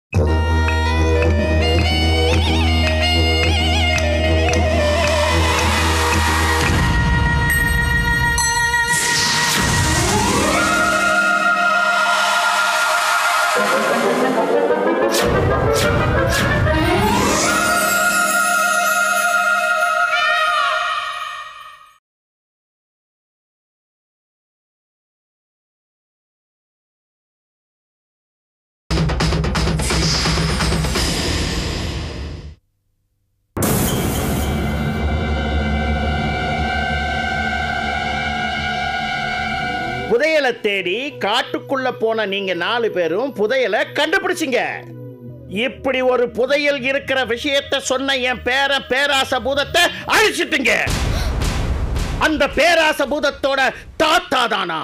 புதையலை தேடி காட்டுக்குள்ள போன நீங்க நாலு பேரும் புதையலை கண்டுபிடிச்சிங்க இப்படி ஒரு புதையல் இருக்கிற விஷயத்தை சொன்ன என் பேர பேராச பூதத்தை அழிச்சிட்டீங்க அந்த பேராச பூதத்தோட தாத்தா தானா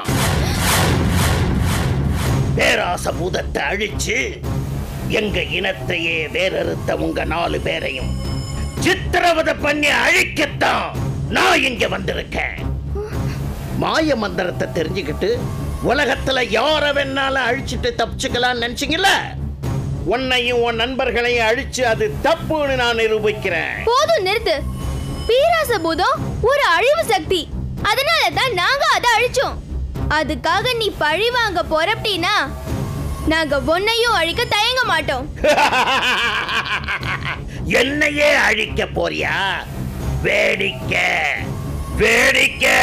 பேராச பூதத்தை அழிச்சு எங்க இனத்தையே வேறறுத்த உங்க நாலு பேரையும் சித்திரவதை பண்ணி அழிக்கத்தான் நான் இங்க வந்திருக்கேன் மாய மந்திரத்தை தெரிஞ்சுக்கிட்டு உலகத்துல யார வேணாலும் அழிச்சிட்டு தப்பிச்சுக்கலாம்னு நினைச்சீங்கல்ல உன்னையும் உன் நண்பர்களையும் அழிச்சு அது தப்புன்னு நான் நிரூபிக்கிறேன் போதும் நிறுத்து பீராச பூதம் ஒரு அழிவு சக்தி அதனால தான் நாங்க அதை அழிச்சோம் அதுக்காக நீ பழி வாங்க போறப்படினா நாங்க ஒன்னையும் அழிக்க தயங்க மாட்டோம் என்னையே அழிக்க போறியா வேடிக்கை வேடிக்கை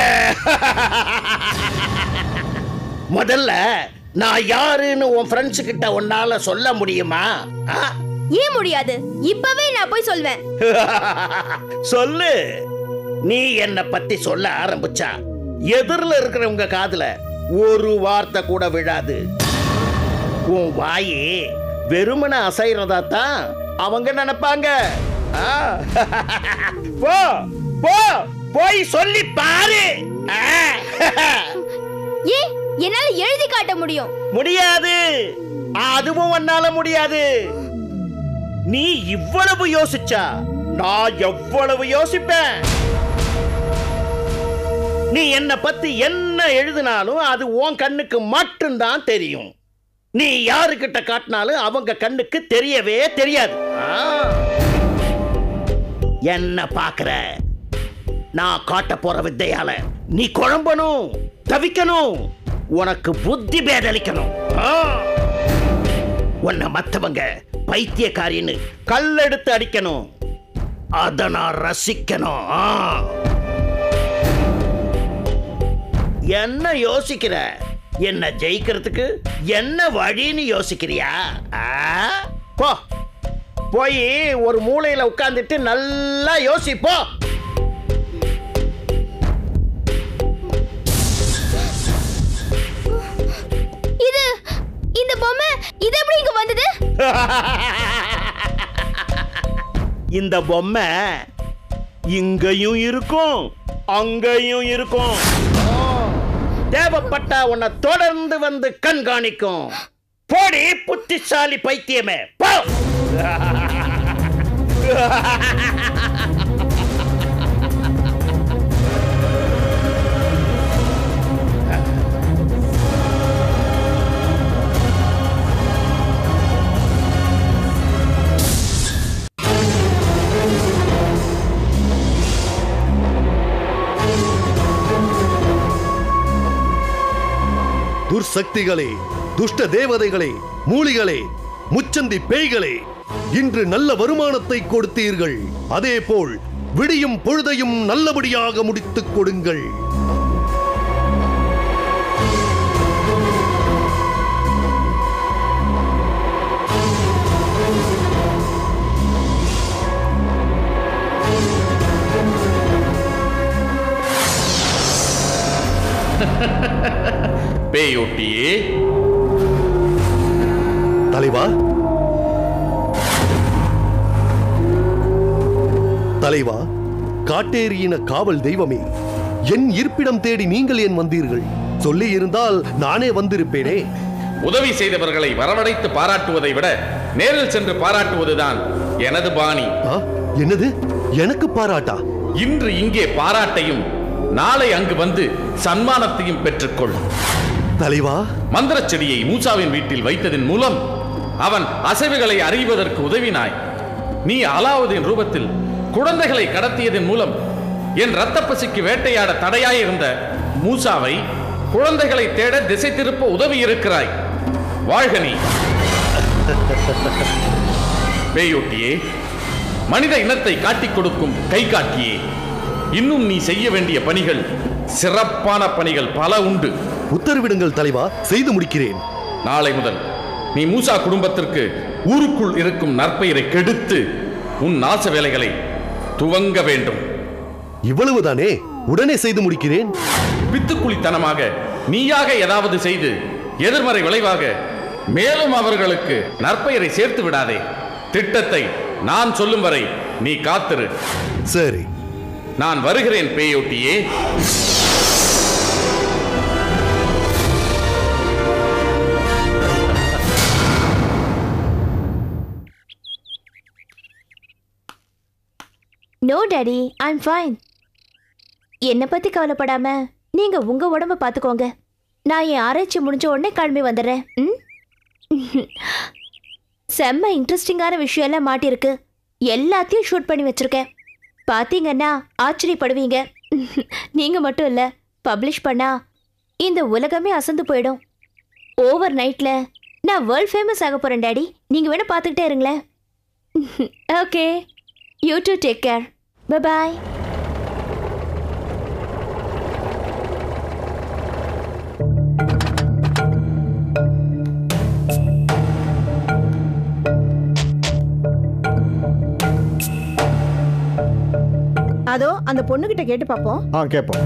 முதல்ல நான் யாருன்னு உன் ஃப்ரெண்ட்ஸ் கிட்ட உன்னால சொல்ல முடியுமா ஆ? ஏன் முடியாது இப்பவே நான் போய் சொல்வேன் சொல்லு நீ என்ன பத்தி சொல்ல ஆரம்பிச்சா எதிரில் இருக்கிறவங்க காதுல ஒரு வார்த்தை கூட விழாது உன் வாயி வெறுமன அசைறதா தான் அவங்க நினைப்பாங்க ஆ. போ போ போய் சொல்லி பாரு ஆ. ஏன் என்னால எழுதி காட்ட முடியும் முடியாது அதுவும் உன்னால முடியாது நீ இவ்வளவு யோசிச்சா நான் எவ்வளவு யோசிப்பேன் நீ என்ன பத்தி என்ன எழுதினாலும் அது உன் கண்ணுக்கு மட்டும்தான் தெரியும் நீ யாருக்கிட்ட காட்டினாலும் அவங்க கண்ணுக்கு தெரியவே தெரியாது ஆ. என்ன பாக்குற நான் காட்ட போற வித்தையால நீ குழம்பணும் தவிக்கணும் உனக்கு புத்தி பேதலிக்கணும் ஆ. உன்னை மத்தவங்க பைத்தியக்காரின்னு கல்லெடுத்து அடிக்கணும் அத நான் ரசிக்கணும் ஆ. என்ன யோசிக்கிற என்ன ஜெயிக்கிறதுக்கு என்ன வழின்னு யோசிக்கிறியா ஆ? போ போய் ஒரு மூலையில உட்கார்ந்துட்டு நல்லா யோசிப்போ இது இந்த பொம்மை இது எப்படி இங்க வந்தது இந்த பொம்மை இங்கேயும் இருக்கும் அங்கேயும் இருக்கும் தேவைப்பட்டா உன்னை தொடர்ந்து வந்து கண்காணிக்கும் போடி புத்திசாலி பைத்தியமே போ துர்சக்திகளே துஷ்ட தேவதைகளே மூலிகளே முச்சந்தி பேய்களே இன்று நல்ல வருமானத்தை கொடுத்தீர்கள் அதேபோல் விடியும் பொழுதையும் நல்லபடியாக முடித்துக் கொடுங்கள் பேயோட்டியே தலைவா தலைவா காட்டேரியின காவல் தெய்வமே என் இருப்பிடம் தேடி நீங்கள் ஏன் வந்தீர்கள் சொல்லி இருந்தால் நானே வந்திருப்பேனே உதவி செய்தவர்களை வரவழைத்து பாராட்டுவதை விட நேரில் சென்று பாராட்டுவதுதான் எனது பாணி ஆ, என்னது எனக்கு பாராட்டா இன்று இங்கே பாராட்டையும் நாளை அங்கு வந்து சன்மானத்தையும் பெற்றுக்கொள் தலைவா மந்திரச் செடியை மூசாவின் வீட்டில் வைத்ததன் மூலம் அவன் அசைவுகளை அறிவதற்கு உதவினாய் நீ அலாவுதீன் ரூபத்தில் குழந்தைகளை கடத்தியதன் மூலம் என் இரத்த பசிக்கு வேட்டையாட தடையாயிருந்த மூசாவை குழந்தைகளை தேட திசை திருப்ப உதவி இருக்கிறாய் வாழ்க நீ பேயோட்டியே மனித இனத்தை காட்டிக் கொடுக்கும் கை காட்டியே இன்னும் நீ செய்ய வேண்டிய பணிகள் சிறப்பான பணிகள் பல உண்டு உத்தரவிடுங்கள் தலைவா செய்து முடிக்கிறேன் நாளை முதல் நீ மூசா குடும்பத்திற்கு ஊருக்குள் இருக்கும் நற்பெயரை கெடுத்து உன் நாச வேலைகளை துவங்க வேண்டும் இவ்வளவுதானே உடனே செய்து முடிக்கிறேன் பித்துக்குளித்தனமாக நீயாக ஏதாவது செய்து எதிர்மறை விளைவாக மேலும் அவர்களுக்கு நற்பெயரை சேர்த்து விடாதே திட்டத்தை நான் சொல்லும் வரை நீ காத்திரு சரி நான் வருகிறேன் பேயோட்டியே நோ டாடி ஐம் ஃபைன் என்னை பத்தி கவலைப்படாம நீங்க உங்க உடம்ப பார்த்துக்கோங்க நான் என் ஆராய்ச்சி முடிஞ்ச உடனே கிளம்பி வந்துடுறேன் ம்? செம்ம இன்ட்ரெஸ்டிங்கான விஷயம் எல்லாம் மாட்டிருக்கு எல்லாத்தையும் ஷூட் பண்ணி வச்சிருக்கேன் பார்த்தீங்கன்னா ஆச்சரியப்படுவீங்க நீங்க மட்டும் இல்ல பப்ளிஷ் பண்ணா இந்த உலகமே அசந்து போயிடும் ஓவர் நைட்ல நான் வேர்ல்ட் ஃபேமஸ் ஆக போறேன் டாடி நீங்க வேணா பார்த்துக்கிட்டே இருங்களேன் okay you too take care bye அதோ அந்த பொண்ணுகிட்ட கேட்டு பாப்போம் ஆ கேட்போம்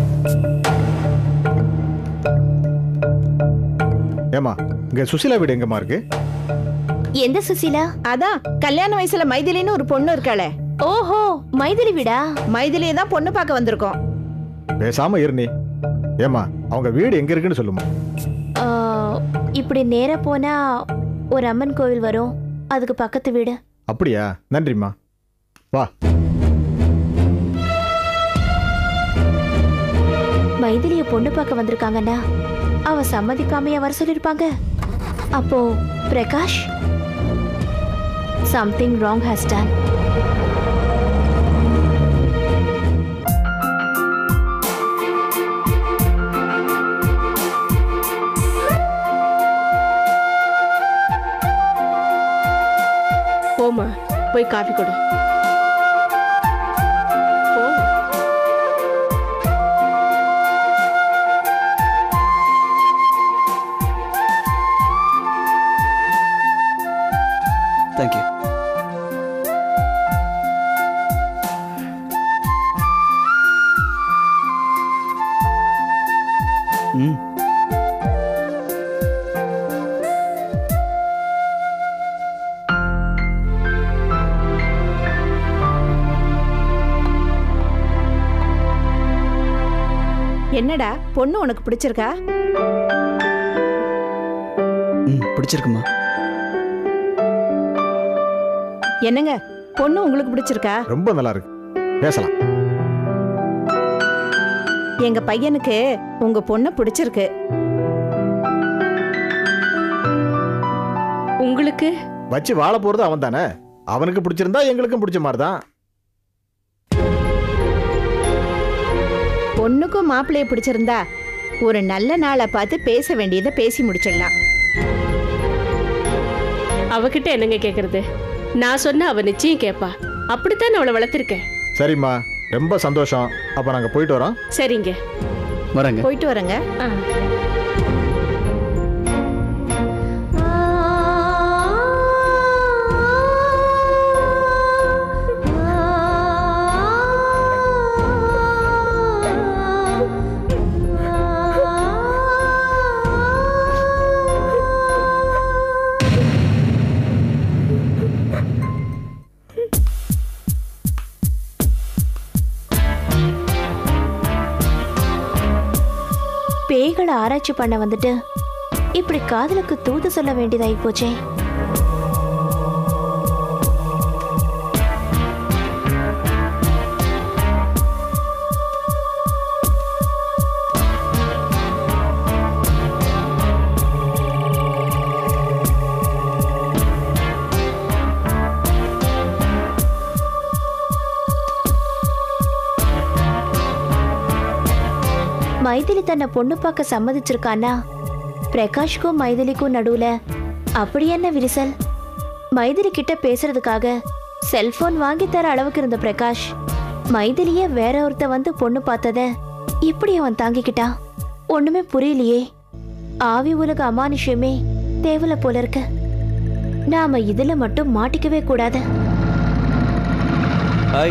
ஏமா இங்க சுசிலா வீடு எங்கம்மா இருக்கு எந்த சுசீலா அதான் கல்யாண வயசுல மைதிலின்னு ஒரு பொண்ணு இருக்காளே ஓஹோ மைதிலி வீடா மைதிலியை தான் பொண்ணு பார்க்க வந்திருக்கோம் பேசாம இரு நீ ஏமா அவங்க வீடு எங்க இருக்குன்னு சொல்லுமா ஆ, இப்படி நேரா போனா ஒரு அம்மன் கோவில் வரும் அதுக்கு பக்கத்து வீடு அப்படியா நன்றிம்மா வா மைதிலிய பொண்ணு பார்க்க வந்திருக்காங்கன்னா அவ சம்மதிக்காமையா வர சொல்லிருப்பாங்க அப்போ Prakash something wrong has done போமா போய் காஃபி கொடு போ. தேங்க்யூ ம் என்னடா பொண்ணு உனக்கு பிடிச்சிருக்கா ம் பிடிச்சிருக்குமா என்னங்க பொண்ணு உங்களுக்கு பிடிச்சிருக்கா ரொம்ப நல்லா இருக்கு பேசலாம் எங்க பையனுக்கு உங்க பொண்ணு பிடிச்சிருக்கு உங்களுக்கு வச்சு வாழ போறது அவன் தானே அவனுக்கு பிடிச்சிருந்தா எங்களுக்கும் பிடிச்ச மாதிரி தான் பொண்ணுக்கும் மாப்பிள்ளைய பிடிச்சிருந்தா ஒரு நல்ல நாளை பார்த்து பேச வேண்டியதை பேசி முடிச்சிடலாம் அவகிட்ட என்னங்க கேக்குறது நான் சொன்ன அவ நிச்சயம் கேட்பா அப்படித்தான் நான் அவளை வளர்த்திருக்கேன் சரிம்மா ரொம்ப சந்தோஷம் அப்ப நாங்க போயிட்டு வரோம் சரிங்க வரேங்க போயிட்டு வரேங்க ஆ பேய்களை ஆராய்ச்சி பண்ண வந்துட்டு இப்படி காதலுக்கு தூது சொல்ல வேண்டியதாகி போச்சே மைதிலி தன்னை பொண்ணு பார்க்க சம்மதிச்சிருக்கானா பிரகாஷ்க்கும் மைதிலிக்கும் நடுவுல அப்படி என்ன விரிசல் மைதிலி கிட்ட பேசுறதுக்காக செல்போன் வாங்கி தர அளவுக்கு இருந்த பிரகாஷ் மைதிலிய வேற ஒருத்த வந்து பொண்ணு பார்த்தத இப்படி அவன் தாங்கிக்கிட்டான் ஒண்ணுமே புரியலையே ஆவி உலக அமானுஷ்யமே தேவல போல இருக்கு நாம இதுல மட்டும் மாட்டிக்கவே கூடாது ஹாய்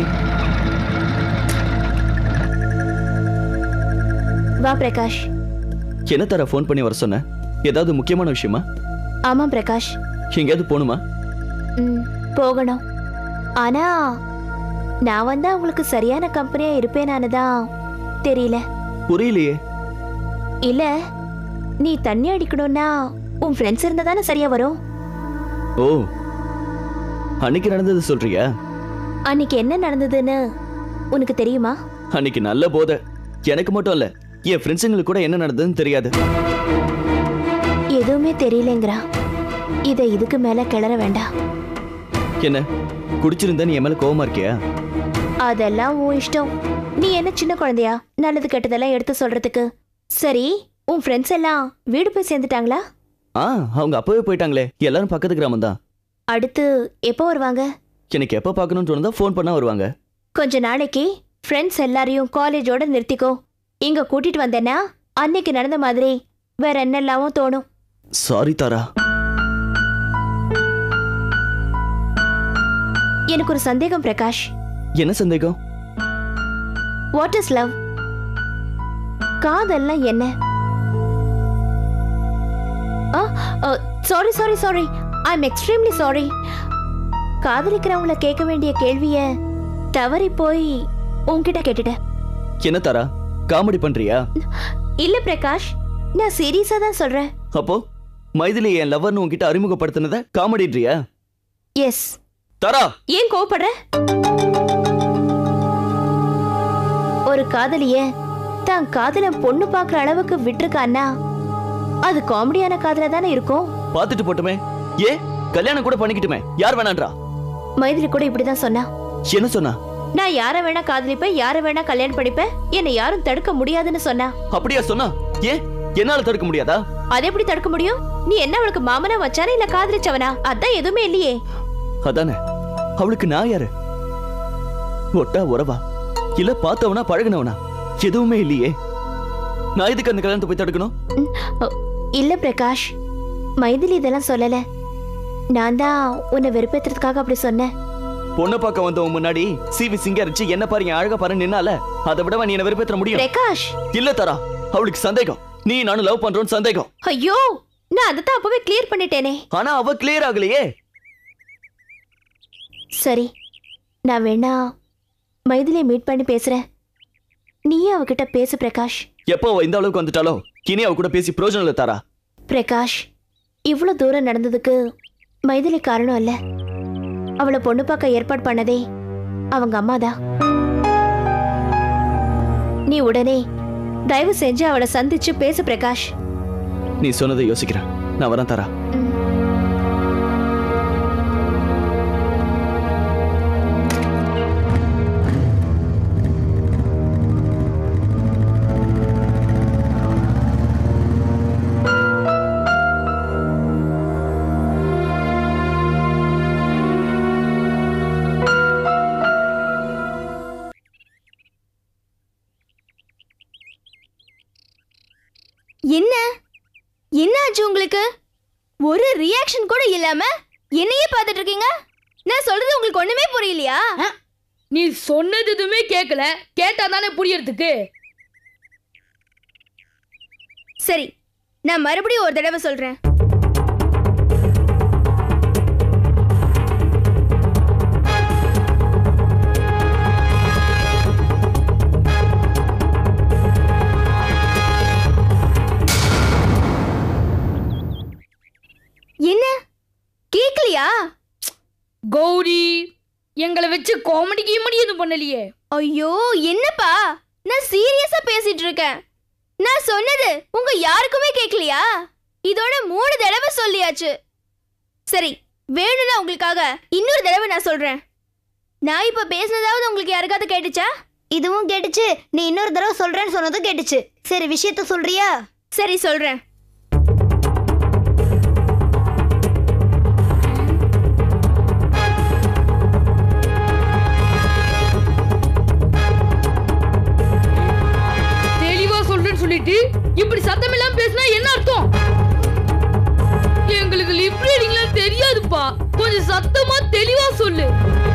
வா பிரகாஷ் என்ன தர ஃபோன் பண்ணி வர சொன்ன ஏதாவது முக்கியமான விஷயமா ஆமா பிரகாஷ் எங்கேயாவது போகணுமா ம், போகணும் ஆனா நான் வந்தா உங்களுக்கு சரியான கம்பெனியா இருப்பேனான்னு தான் தெரியல புரியலையே இல்ல நீ தண்ணி அடிக்கணும்னா உன் ஃப்ரெண்ட்ஸ் இருந்தா தானே சரியா வரும் ஓ அன்னைக்கு நடந்தது சொல்றியா அன்னைக்கு என்ன நடந்ததுன்னு உனக்கு தெரியுமா அன்னைக்கு நல்ல போதை எனக்கு மட்டும் இல்ல என் ஃப்ரெண்ட்ஸுங்களுக்கு கூட என்ன நடந்ததுன்னு தெரியாது எதுவுமே தெரியலங்கிறா இதை இதுக்கு மேல கிளற வேண்டாம் என்ன குடிச்சிருந்தா நீ என் மேல கோவமா இருக்கியா அதெல்லாம் உன் இஷ்டம் நீ என்ன சின்ன குழந்தையா நல்லது கெட்டதெல்லாம் எடுத்து சொல்றதுக்கு சரி உன் ஃப்ரெண்ட்ஸ் எல்லாம் வீடு போய் சேர்ந்துட்டாங்களா ஆ அவங்க அப்பவே போயிட்டாங்களே எல்லாரும் பக்கத்து கிராமம் தான் அடுத்து எப்போ வருவாங்க எனக்கு எப்போ பார்க்கணும்னு தோணுதா ஃபோன் பண்ணா வருவாங்க கொஞ்ச நாளைக்கு ஃப்ரெண்ட்ஸ் எல்லாரையும் காலேஜோட நிறுத்திக்கோ இங்க கூட்டிட்டு வந்தேன்னா அன்னைக்கு நடந்த மாதிரி வேற என்னெல்லாமோ தோணும் சாரி தாரா எனக்கு ஒரு சந்தேகம் பிரகாஷ் என்ன சந்தேகம் வாட் இஸ் லவ் காதல்லாம் என்ன sorry sorry sorry I am extremely sorry காதலிக்கிறவங்கள கேட்க வேண்டிய கேள்விய தவறி போய் உன்கிட்ட கேட்டுட்டேன் என்ன தாரா காமெடி பண்றியா இல்ல பிரகாஷ் நான் சீரியஸா தான் சொல்றேன் அப்போ மைதிலி என் லவர்னு உன்கிட்ட அறிமுகப்படுத்தினத காமெடின்றியா எஸ் தாரா ஏன் கோவப்படுற ஒரு காதலிய தான் காதலன் பொண்ணு பார்க்குற அளவுக்கு விட்டுருக்கான்னா அது காமெடியான காதல தானே இருக்கும் பார்த்துட்டு போட்டுமே ஏ கல்யாணம் கூட பண்ணிக்கிட்டுமே யார் வேணான்றா மைதிலி கூட இப்படிதான் சொன்னா என்ன சொன்னா நான் யாரை வேணா காதலிப்பேன் யாரை வேணா கல்யாணம் படிப்பேன் என்னை யாரும் தடுக்க முடியாதுன்னு சொன்னா அப்படியா சொன்னா ஏ என்னால தடுக்க முடியாதா அதை எப்படி தடுக்க முடியும் நீ என்ன அவளுக்கு மாமனா வச்சானா இல்ல காதலிச்சவனா அதான் எதுவுமே இல்லையே அதானே அவளுக்கு நான் யாரு ஒட்டா உறவா இல்ல பார்த்தவனா பழகுனவனா எதுவுமே இல்லையே நான் எதுக்கு அந்த கல்யாணத்தை போய் தடுக்கணும் ம், அ, இல்ல பிரகாஷ் மைதிலி இதெல்லாம் சொல்லல நான் தான் உன்னை வெறுப்பேத்துறதுக்காக அப்படி சொன்னேன் பொண்ணை பார்க்க வந்தவன் முன்னாடி சிவி சிங்கரிச்சு என்ன பாரு என் அழகா பாரு நின்னால அதை விட நீ என்ன வெறுப்பேற்ற முடியும் பிரகாஷ் இல்ல தரா அவளுக்கு சந்தேகம் நீ நானும் லவ் பண்றோம்னு சந்தேகம் ஐயோ நான் அதை தான் அப்பவே கிளியர் பண்ணிட்டேனே ஆனா அவ கிளியர் ஆகலையே சரி நான் வேணா மைதிலியை மீட் பண்ணி பேசுறேன் நீயே அவகிட்ட பேசு பிரகாஷ் எப்போ அவ இந்த அளவுக்கு வந்துட்டாலோ இனி அவ கூட பேசி பிரயோஜனம் இல்ல தாரா பிரகாஷ் இவ்வளோ தூரம் நடந்ததுக்கு மைதிலி காரணம் இல்ல அவளை பொண்ணு பார்க்க ஏற்பாடு பண்ணதே அவங்க அம்மாதான் நீ உடனே தயவு செஞ்சு அவளை சந்திச்சு பேசு பிரகாஷ் நீ சொன்னதை யோசிக்கிறேன் நான் வரேன் தாரா என்ன என்ன ஆச்சு உங்களுக்கு ஒரு ரியாக்ஷன் கூட இல்லாம என்னையே பார்த்துட்டு இருக்கீங்க நான் சொல்றது உங்களுக்கு ஒண்ணுமே புரியலையா நீ சொன்னது எதுவுமே கேட்கல கேட்டா தானே புரியறதுக்கு சரி நான் மறுபடியும் ஒரு தடவை சொல்றேன் என்ன கேக்கலையா கௌரி எங்களை வச்சு காமெடி கீமெடி எதுவும் பண்ணலையே ஐயோ என்னப்பா நான் சீரியஸா பேசிட்டு இருக்கேன் நான் சொன்னது உங்க யாருக்குமே கேட்கலையா இதோட மூணு தடவை சொல்லியாச்சு சரி வேணும்னா உங்களுக்காக இன்னொரு தடவை நான் சொல்றேன் நான் இப்ப பேசினதாவது உங்களுக்கு யாருக்காவது கேட்டுச்சா இதுவும் கேட்டுச்சு நீ இன்னொரு தடவை சொல்றேன்னு சொன்னதும் கேட்டுச்சு சரி விஷயத்த சொல்றியா சரி சொல்றேன் தெளிவா சொல்றேன்னு சொல்லிட்டு இப்படி சத்தம் இல்லாம பேசினா என்ன அர்த்தம் எங்களுக்கு லிப் ரீடிங்லாம் தெரியாதுப்பா கொஞ்சம் சத்தமா தெளிவா சொல்லு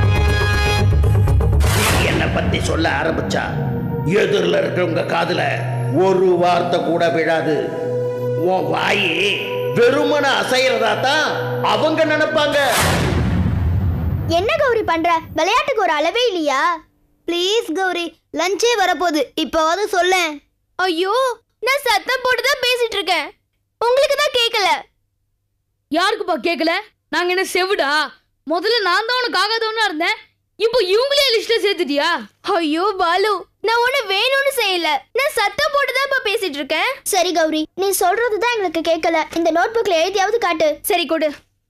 நீ என்னை பத்தி சொல்ல ஆரம்பிச்சா எதிரில் இருக்கிறவங்க காதுல ஒரு வார்த்தை கூட விழாது உன் வாயி வெறுமன அசைறதா தான் அவங்க நினைப்பாங்க என்ன கௌரி பண்ற விளையாட்டுக்கு ஒரு அளவே இல்லையா ப்ளீஸ் கௌரி லஞ்சே வரப்போகுது இப்போவாது சொல்லேன் ஐயோ நான் சத்தம் போட்டு தான் பேசிட்டு இருக்கேன் உங்களுக்கு தான் கேட்கல யாருக்குப்பா கேட்கல நாங்க என்ன செவிடா முதல்ல நான் தான் உனக்கு ஆகாதவனா இருந்தேன் இப்போ இவங்களே லிஸ்ட்ல சேர்த்துட்டியா ஐயோ பாலு நான் ஒண்ணு வேணும்னு செய்யல நான் சத்தம் போட்டு தான் பேசிட்டு இருக்கேன் சரி கௌரி நீ சொல்றது தான் எங்களுக்கு கேட்கல இந்த நோட் புக்ல எழுதியாவது காட்டு சரி கொடு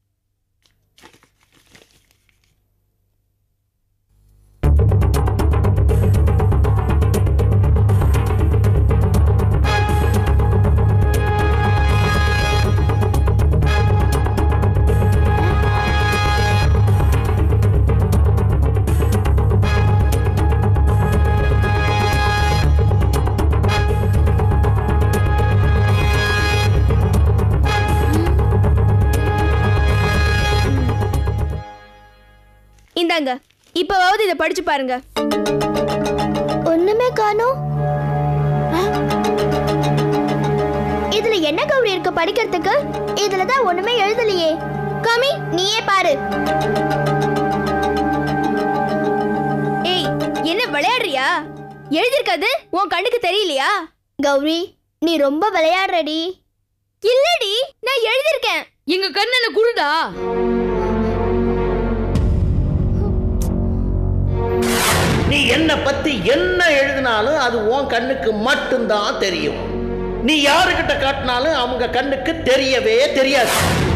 இந்தாங்க இப்பவாவது இதை படிச்சு பாருங்க ஒண்ணுமே காணோம் இதுல என்ன கௌரி இருக்கு படிக்கிறதுக்கு இதுல தான் ஒண்ணுமே எழுதலையே காமி நீயே பாரு ஏய் என்ன விளையாடுறியா எழுதிருக்காது உன் கண்ணுக்கு தெரியலையா கௌரி நீ ரொம்ப விளையாடுறடி இல்லடி நான் எழுதிருக்கேன் எங்க கண்ணனை குருடா நீ என்னை பத்தி என்ன எழுதினாலும் அது உன் கண்ணுக்கு மட்டும்தான் தெரியும் நீ யாருக்கிட்ட காட்டினாலும் அவங்க கண்ணுக்கு தெரியவே தெரியாது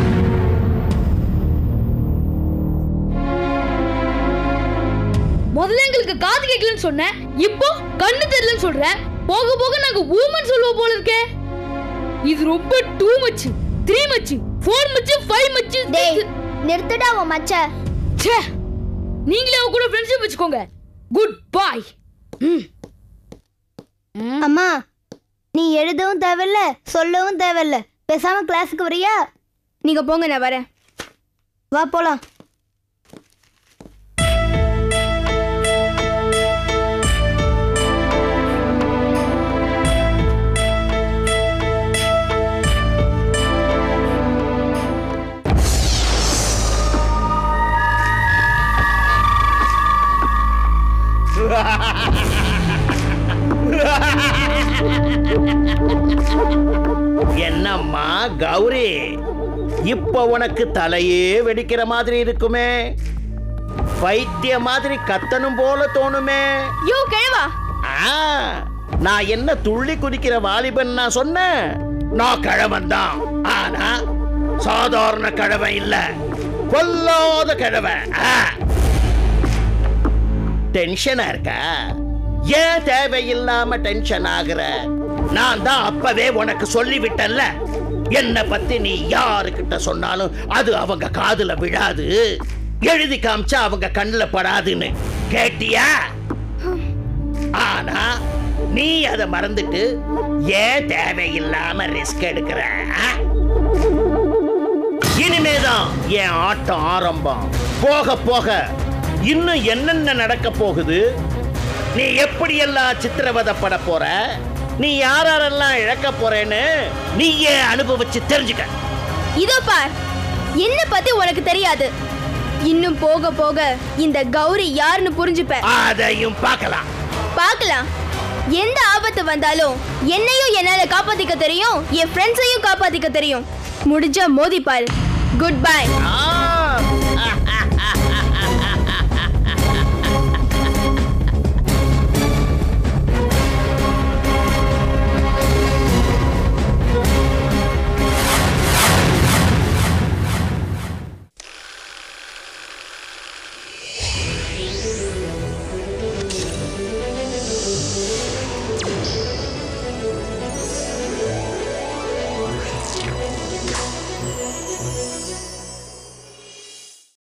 முதல்ல எங்களுக்கு காது கேட்கலன்னு சொன்னேன் இப்போ கண்ணு தெரியலன்னு சொல்ற போக போக நாங்க ஊமன் சொல்லுவோம் போல இருக்கே இது ரொம்ப too much three much four much five much டேய் நிறுத்துடா உன் மச்ச ச்சே நீங்களே அவ கூட ஃப்ரெண்ட்ஷிப் வச்சுக்கோங்க குட் பாய் அம்மா நீ எழுதவும் தேவையில்ல சொல்லவும் தேவையில்ல பேசாம கிளாஸுக்கு வரியா நீங்க போங்க நான் வரேன் வா போலாம் என்னம்மா கௌரி இப்ப உனக்கு தலையே வெடிக்கிற மாதிரி இருக்குமே பைத்திய மாதிரி கத்தனும் போல தோணுமே யோ கிழவா ஆ, நான் என்ன துள்ளி குதிக்கிற வாலிபன் நான் சொன்னேன் நான் கிழவன் தான் ஆனா சாதாரண கிழவன் இல்ல கொல்லாத கிழவன் ஆ. டென்ஷனா இருக்கா ஏன் தேவையில்லாம டென்ஷன் ஆகுற நான் தான் அப்பவே உனக்கு சொல்லிவிட்டேன்ல என்ன பத்தி நீ யாருக்கிட்ட சொன்னாலும் அது அவங்க காதுல விழாது எழுதி காமிச்சா அவங்க கண்ணுல படாதுன்னு கேட்டியா ஆனா நீ அதை மறந்துட்டு ஏன் தேவையில்லாம ரிஸ்க் எடுக்கிற ஆ? இனிமேதான் என் ஆட்டம் ஆரம்பம் போக போக இன்னும் என்னென்ன நடக்க போகுது நீ எப்படியெல்லாம் சித்திரவதைப்பட போற நீ யாரெல்லாம் இழக்க போறேன்னு நீயே அனுபவிச்சு தெரிஞ்சுக்க இதோ பார் என்ன பத்தி உனக்கு தெரியாது இன்னும் போக போக இந்த கௌரி யாருன்னு புரிஞ்சுப்ப அதையும் பார்க்கலாம் பார்க்கலாம் எந்த ஆபத்து வந்தாலும் என்னையும் என்னால காப்பாத்திக்க தெரியும் என் ஃப்ரெண்ட்ஸையும் காப்பாத்திக்க தெரியும் முடிஞ்சா மோதி பாரு குட் பை